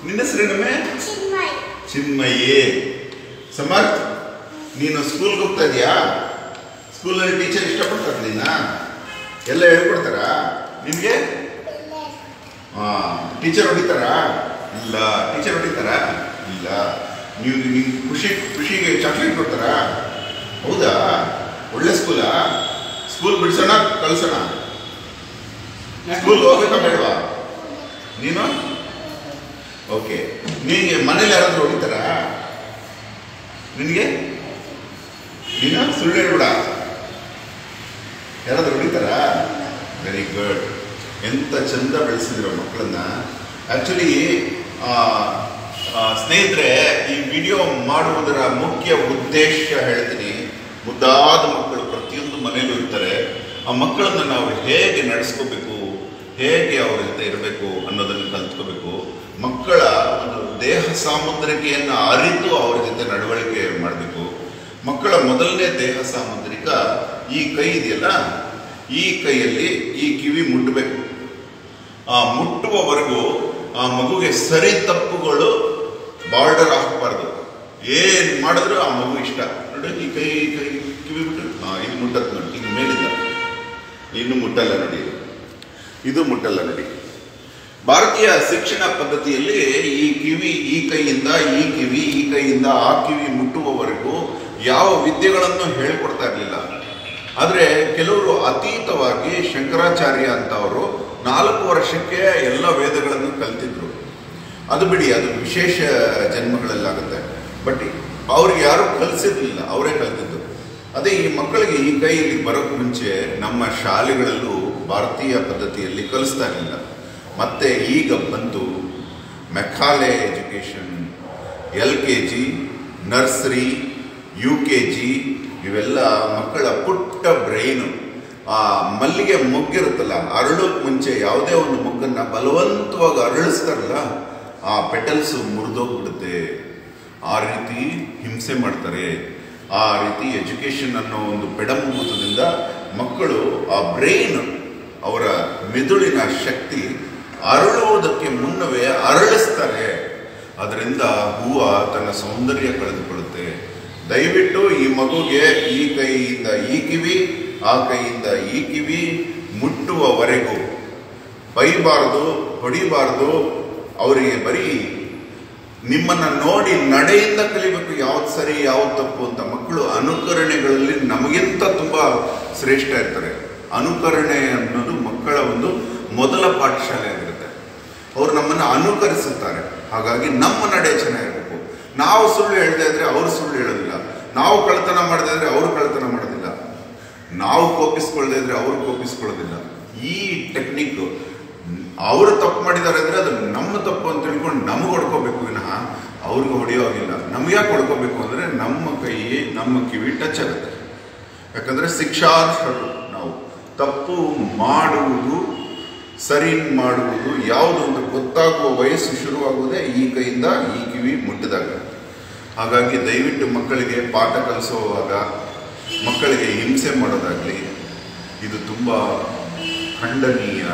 ನಿನ್ನ ಹೆಸರೇನಮ್ಮೆ ಚಿನ್ಮಯ್ ಚಿನ್ಮಯಿ ಸಮರ್ಥ್ ನೀನು ಸ್ಕೂಲ್ಗೆ ಹೋಗ್ತಾ ಇದೀಯಾ ಸ್ಕೂಲಲ್ಲಿ ಟೀಚರ್ ಇಷ್ಟಪಡ್ತಾರೆ ನಿನ್ನ ಎಲ್ಲ ಹೇಳ್ಕೊಡ್ತಾರಾ ನಿಮಗೆ ಹಾಂ ಟೀಚರ್ ಹೊಡಿತಾರಾ ಇಲ್ಲ ಟೀಚರ್ ಹೊಡಿತಾರಾ ಇಲ್ಲ ನೀವು ನಿಮ್ಗೆ ಖುಷಿ ಖುಷಿಗೆ ಚಾಕ್ಲೇಟ್ ಕೊಡ್ತಾರಾ ಹೌದಾ ಒಳ್ಳೆ ಸ್ಕೂಲಾ ಸ್ಕೂಲ್ ಬಿಡ್ಸೋಣ ಕಳ್ಸೋಣ ಸ್ಕೂಲ್ ಹೋಗ್ಬೇಕಾ ಬೇಡವಾ ನೀನು ಓಕೆ ನಿನಗೆ ಮನೇಲಿ ಯಾರಾದ್ರೂ ಹೊಡಿತಾರಾ ನಿನಗೆ ನೀನು ಸುಳ್ಳು ಹೇಳ್ಬೇಡ ಯಾರಾದ್ರೂ ಹೊಡಿತಾರಾ ವೆರಿ ಗುಡ್ ಎಂತ ಚಂದ ಬೆಳೆಸಿದ್ರು ಮಕ್ಕಳನ್ನ ಆ್ಯಕ್ಚುಲಿ ಸ್ನೇಹಿತರೆ ಈ ವಿಡಿಯೋ ಮಾಡುವುದರ ಮುಖ್ಯ ಉದ್ದೇಶ ಹೇಳ್ತೀನಿ ಮುದ್ದಾದ ಮಕ್ಕಳು ಪ್ರತಿಯೊಂದು ಮನೆಯಲ್ಲೂ ಇರ್ತಾರೆ ಆ ಮಕ್ಕಳನ್ನ ನಾವು ಹೇಗೆ ನಡೆಸ್ಕೋಬೇಕು ಹೇಗೆ ಅವ್ರ ಜೊತೆ ಇರಬೇಕು ಅನ್ನೋದನ್ನು ಕಲ್ತ್ಕೋಬೇಕು ಮಕ್ಕಳ ಒಂದು ದೇಹ ಸಾಮುದ್ರಿಕೆಯನ್ನು ಅರಿತು ಅವ್ರ ಜೊತೆ ನಡವಳಿಕೆ ಮಾಡಬೇಕು ಮಕ್ಕಳ ಮೊದಲನೇ ದೇಹ ಸಾಮುದ್ರಿಕ ಈ ಕೈ ಇದೆಯಲ್ಲ ಈ ಕೈಯಲ್ಲಿ ಈ ಕಿವಿ ಮುಟ್ಟಬೇಕು ಆ ಮುಟ್ಟುವವರೆಗೂ ಆ ಮಗುಗೆ ಸರಿ ತಪ್ಪುಗಳು ಬಾರ್ಡರ್ ಹಾಕಬಾರ್ದು ಏನ್ ಮಾಡಿದ್ರು ಆ ಮಗು ಇಷ್ಟ ನೋಡಿ ಈ ಕೈ ಕೈ ಕಿವಿ ಬಿಟ್ಟು ಹಾ ಇದು ಮುಟ್ಟತ್ ನೋಡಿ ಈಗ ಮೇಲಿಂದ ಇನ್ನು ಮುಟ್ಟಲ್ಲ ನೋಡಿ ಇದು. ಇದು ಮುಟ್ಟಲ್ಲ ನೋಡಿ ಭಾರತೀಯ ಶಿಕ್ಷಣ ಪದ್ಧತಿಯಲ್ಲಿ ಈ ಕಿವಿ ಈ ಕೈಯಿಂದ ಈ ಕಿವಿ ಈ ಕೈಯಿಂದ ಆ ಕಿವಿ ಮುಟ್ಟುವವರೆಗೂ ಯಾವ ವಿದ್ಯೆಗಳನ್ನು ಹೇಳ್ಕೊಡ್ತಾ ಇರಲಿಲ್ಲ ಆದರೆ ಕೆಲವರು ಅತೀತವಾಗಿ ಶಂಕರಾಚಾರ್ಯ ಅಂತವರು ನಾಲ್ಕು ವರ್ಷಕ್ಕೆ ಎಲ್ಲ ವೇದಗಳನ್ನು ಕಲ್ತಿದ್ರು ಅದು ಬಿಡಿ ಅದು ವಿಶೇಷ ಜನ್ಮಗಳಲ್ಲಾಗುತ್ತೆ ಬಟ್ ಅವ್ರಿಗೆ ಯಾರು ಕಲಿಸಿರ್ಲಿಲ್ಲ ಅವರೇ ಕಲ್ತಿದ್ದು ಅದೇ ಈ ಮಕ್ಕಳಿಗೆ ಈ ಕೈ ಇಲ್ಲಿ ಬರೋಕ್ಕೆ ಮುಂಚೆ ನಮ್ಮ ಶಾಲೆಗಳಲ್ಲೂ ಭಾರತೀಯ ಪದ್ಧತಿಯಲ್ಲಿ ಕಲಿಸ್ತಾ ಇರಲಿಲ್ಲ ಮತ್ತೆ ಈಗ ಬಂತು Macaulay education L K G nursery U K G ಇವೆಲ್ಲ ಮಕ್ಕಳ ಪುಟ್ಟ ಬ್ರೈನು ಆ ಮಲ್ಲಿಗೆ ಮೊಗ್ಗಿರುತ್ತಲ್ಲ ಅರಳೋಕ್ ಮುಂಚೆ ಯಾವುದೇ ಒಂದು ಮೊಗ್ಗನ್ನ ಬಲವಂತವಾಗಿ ಅರಳಿಸ್ತಾರಲ್ಲ ಆ ಪೆಟಲ್ಸ್ ಮುರಿದೋಗ್ಬಿಡುತ್ತೆ ಆ ರೀತಿ ಹಿಂಸೆ ಮಾಡ್ತಾರೆ ಆ ರೀತಿ ಎಜುಕೇಶನ್ ಅನ್ನೋ ಒಂದು ಪೆಡಂಭೂತದಿಂದ ಮಕ್ಕಳು ಆ ಬ್ರೈನ್ ಅವರ ಮೆದುಳಿನ ಶಕ್ತಿ ಅರಳುವುದಕ್ಕೆ ಮುನ್ನವೇ ಅರಳಿಸ್ತಾರೆ ಅದರಿಂದ ಹೂವ ತನ್ನ ಸೌಂದರ್ಯ ಕಳೆದುಕೊಳ್ಳುತ್ತೆ ದಯವಿಟ್ಟು ಈ ಮಗುಗೆ ಈ ಕೈಯಿಂದ ಈ ಕಿವಿ ಆ ಕೈಯಿಂದ ಈ ಕಿವಿ ಮುಟ್ಟುವವರೆಗೂ ಬೈಬಾರ್ದು ಹೊಡಿಬಾರ್ದು ಅವರಿಗೆ ಬರೀ ನಿಮ್ಮನ್ನ ನೋಡಿ ನಡೆಯಿಂದ ಕಲಿಬೇಕು ಯಾವ್ದು ಸರಿ ಯಾವ್ದು ತಪ್ಪು ಅಂತ ಮಕ್ಕಳು ಅನುಕರಣೆಗಳಲ್ಲಿ ನಮಗಿಂತ ತುಂಬಾ ಶ್ರೇಷ್ಠ ಇರ್ತಾರೆ ಅನುಕರಣೆ ಅನ್ನೋದು ಮಕ್ಕಳ ಒಂದು ಮೊದಲ ಪಾಠಶಾಲೆ ಆಗಿರುತ್ತೆ ಅವ್ರು ನಮ್ಮನ್ನ ಅನುಕರಿಸುತ್ತಾರೆ ಹಾಗಾಗಿ ನಮ್ಮ ನಡೆ ಚೆನ್ನಾಗಿರ್ಬೇಕು ನಾವು ಸುಳ್ಳು ಹೇಳ್ತಾ ಇದ್ರೆ ಅವರು ಸುಳ್ಳು ಹೇಳೋದಿಲ್ಲ ನಾವು ಕಳ್ತನ ಮಾಡದೇ ಇದ್ರೆ ಅವರು ಕಳ್ತನ ಮಾಡೋದಿಲ್ಲ ನಾವು ಕೋಪಿಸ್ಕೊಳ್ದೇ ಇದ್ರೆ ಅವರು ಕೋಪಿಸ್ಕೊಳ್ಳೋದಿಲ್ಲ ಈ ಟೆಕ್ನಿಕ್ ಅವರು ತಪ್ಪು ಮಾಡಿದ್ದಾರೆ ಅಂದ್ರೆ ಅದು ನಮ್ಮ ತಪ್ಪು ಅಂತ ತಿಳ್ಕೊಂಡು ನಮಗೆ ಹೊಡ್ಕೋಬೇಕು ವಿನಃ ಅವ್ರಿಗೆ ಹೊಡೆಯೋಗಿಲ್ಲ ನಮ್ಗೆ ಯಾಕೆ ಹೊಡ್ಕೋಬೇಕು ಅಂದ್ರೆ ನಮ್ಮ ಕೈ ನಮ್ಮ ಕಿವಿ ಟಚ್ ಆಗುತ್ತೆ ಯಾಕಂದ್ರೆ ಶಿಕ್ಷಾರ್ಹರು ನಾವು ತಪ್ಪು ಮಾಡುವುದು ಸರಿ ಮಾಡುವುದು ಯಾವುದು ಅಂತ ಗೊತ್ತಾಗುವ ವಯಸ್ಸು ಶುರುವಾಗುವುದೇ ಈ ಕೈಯಿಂದ ಈ ಕಿವಿ ಮುಟ್ಟಿದಾಗ ಹಾಗಾಗಿ ದಯವಿಟ್ಟು ಮಕ್ಕಳಿಗೆ ಪಾಠ ಕಲಿಸುವಾಗ ಮಕ್ಕಳಿಗೆ ಹಿಂಸೆ ಮಾಡೋದಾಗ್ಲಿ ಇದು ತುಂಬ ಖಂಡನೀಯ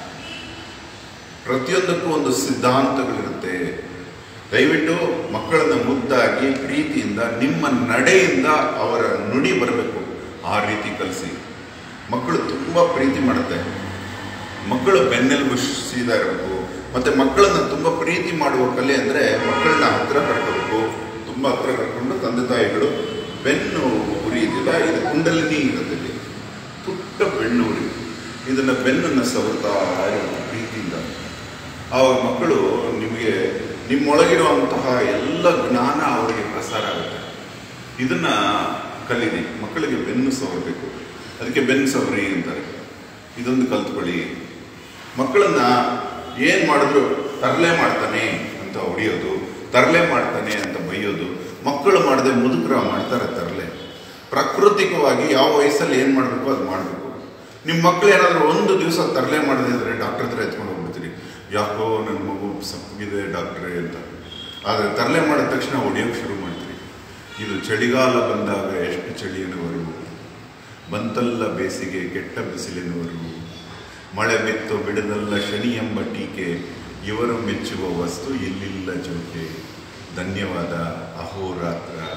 ಪ್ರತಿಯೊಂದಕ್ಕೂ ಒಂದು ಸಿದ್ಧಾಂತಗಳಿರುತ್ತೆ ದಯವಿಟ್ಟು ಮಕ್ಕಳನ್ನ ಮುದ್ದಾಗಿ ಪ್ರೀತಿಯಿಂದ ನಿಮ್ಮ ನಡೆಯಿಂದ ಅವರ ನುಡಿ ಬರಬೇಕು ಆ ರೀತಿ ಕಲಿಸಿ ಮಕ್ಕಳು ತುಂಬ ಪ್ರೀತಿ ಮಾಡುತ್ತೆ ಮಕ್ಕಳು ಬೆನ್ನೆಲುಬು ಸೀದಾ ಇರಬೇಕು ಮತ್ತೆ ಮಕ್ಕಳನ್ನ ತುಂಬ ಪ್ರೀತಿ ಮಾಡುವ ಕಲೆ ಅಂದರೆ ಮಕ್ಕಳನ್ನ ಹತ್ರ ಕರ್ಕೋಬೇಕು ತುಂಬ ಹತ್ರ ಕರ್ಕೊಂಡು ತಂದೆ ತಾಯಿಗಳು ಬೆನ್ನು ಉರಿ ಇದೆಯಲ್ಲ ಇದು ಕುಂಡಲಿನಿ ಇರುತ್ತೆ ಇಲ್ಲಿ. ಪುಟ್ಟ ಬೆನ್ನು ಉರಿ ಇದನ್ನ ಬೆನ್ನನ್ನು ಸವರ್ತಾ ಇರಬೇಕು ಪ್ರೀತಿಯಿಂದ ಆವಾಗ ಮಕ್ಕಳು ನಿಮಗೆ ನಿಮ್ಮೊಳಗಿರುವಂತಹ ಎಲ್ಲ ಜ್ಞಾನ ಅವರಿಗೆ ಪ್ರಸಾರ ಆಗುತ್ತೆ ಇದನ್ನ ಕಲೀರಿ ಮಕ್ಕಳಿಗೆ ಬೆನ್ನು ಸವರಬೇಕು ಅದಕ್ಕೆ ಬೆನ್ನು ಸವರಿ ಅಂತಾರೆ ಇದೊಂದು ಕಲ್ತ್ಕೊಳ್ಳಿ ಮಕ್ಕಳನ್ನ ಏನ್ ಮಾಡಿದ್ರು ತರಲೆ ಮಾಡ್ತಾನೆ ಅಂತ ಹೊಡಿಯೋದು ತರಲೆ ಮಾಡ್ತಾನೆ ಅಂತ ಬೈಯೋದು ಮಕ್ಕಳು ಮಾಡದೆ ಮುದುಕರ ಮಾಡ್ತಾರೆ ತರಲೆ ಪ್ರಾಕೃತಿಕವಾಗಿ ಯಾವ ವಯಸ್ಸಲ್ಲಿ ಏನ್ ಮಾಡಬೇಕು ಅದು ಮಾಡಬೇಕು ನಿಮ್ಮ ಮಕ್ಕಳು ಏನಾದರೂ ಒಂದು ದಿವಸ ತರಲೆ ಮಾಡದೇ ಇದ್ರೆ ಡಾಕ್ಟರ್ ಹತ್ರ ಎತ್ಕೊಂಡು ಹೋಗ್ಬಿಡ್ತೀರಿ ಯಾಕೋ ನನ್ನ ಮಗು ಸಪ್ಪಗಿದೆ ಡಾಕ್ಟ್ರೇ ಅಂತ ಆದರೆ ತರಲೆ ಮಾಡಿದ ತಕ್ಷಣ ಹೊಡಿಯೋಕೆ ಶುರು ಮಾಡ್ತೀರಿ ಇದು ಚಳಿಗಾಲ ಬಂದಾಗ ಎಷ್ಟು ಚಳಿ ಎನ್ನುವರು ಬಂತಲ್ಲ ಬೇಸಿಗೆ ಕೆಟ್ಟ ಬಿಸಿಲೆನ್ನುವರು ಮಳೆ ಬಿತ್ತು ಬಿಡದಲ್ಲ ಶನಿ ಎಂಬ ಟೀಕೆ ಇವರು ಮೆಚ್ಚುವ ವಸ್ತು ಇಲ್ಲಿಲ್ಲ ಜೋಕೆ ಧನ್ಯವಾದ ಅಹೋರಾತ್ರ